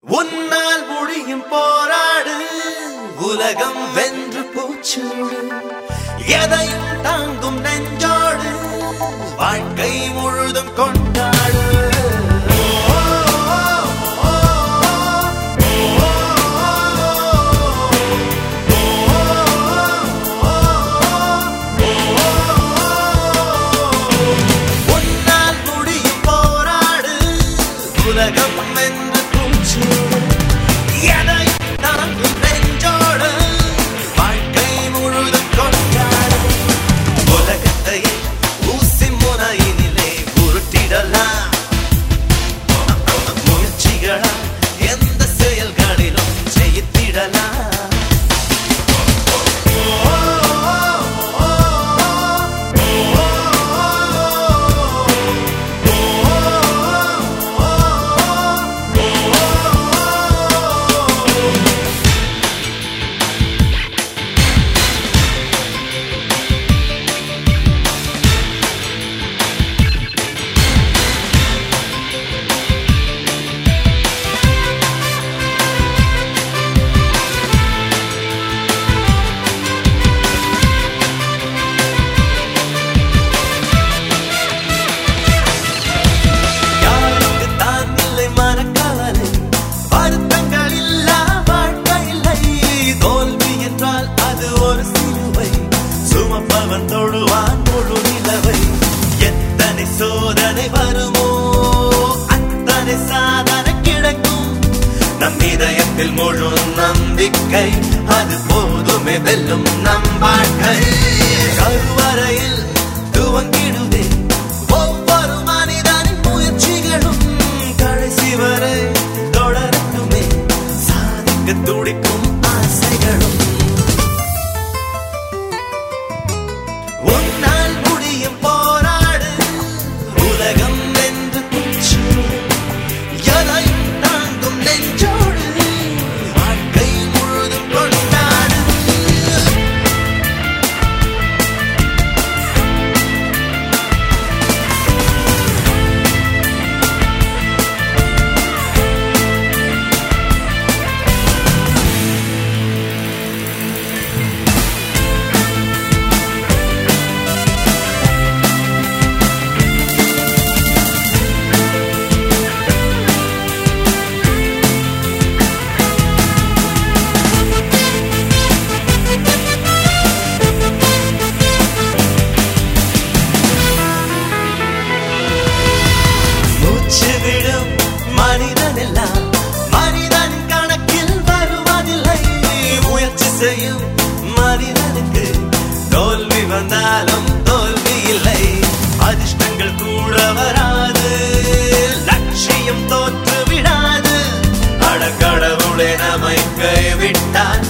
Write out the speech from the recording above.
உன்னால் முடியும் போராடு உலகம் வென்று போச்சோடு எதையும் தாங்கும் நெஞ்சோடு வாழ்க்கை முழுதும் கொண்டாடு உன்னால் முடியும் போராடு உலகம் வென்று போச்சோடு எதையும் தாங்கும் நெஞ்சோடு வாழ்க்கை முழுதும் கொண்டாடு உலகத்தையே ஊசி முனையினிலே உருட்டிடலாம் முயற்சிகளா எந்த செயல்களிலும் ஜெயித்திடலாம் யாருக்கு தான் இல்லை மனக்கவலை வருத்தங்கள் இல்லா வாழ்க்கை இல்லை தோல்வி என்றால் அது ஒரு சிலுவை சுமப்பவன் தொழுவான் முழு நிலவை எத்தனை சோதனை வருமோ அத்தனை சாதனை கிடைக்கும் நம் இதயத்தில் முழு நம்பிக்கை அது போதுமே வெல்லும் நம் வாழ்க்கை கருவறையில் துவங்கிடுதே ஒவ்வொரு மனிதனின் முயற்சிகளும் கடைசி வரை தொடரட்டுமே சாதிக்க துடிக்கும் ஆசைகளும் உன்னால் முடியும் போராடு உலகம் வென்று குச்சு எதையும் தாங்கும் நெஞ்சோடு வாழ்க்கை முழுதும் கொண்டாடு மூச்சு விடும் மனிதன் எல்லாம் மனிதன் கணக்கில் வருவதில்லை முயற்சி செய்யும் மனிதனுக்கு தோல்வி வந்தாலும் தோல்வி இல்லை அதிர்ஷ்டங்கள் கூட வராது லட்சியம் தோற்று விடாது அடக்கடவுளே நம்மை கைவிட்டான்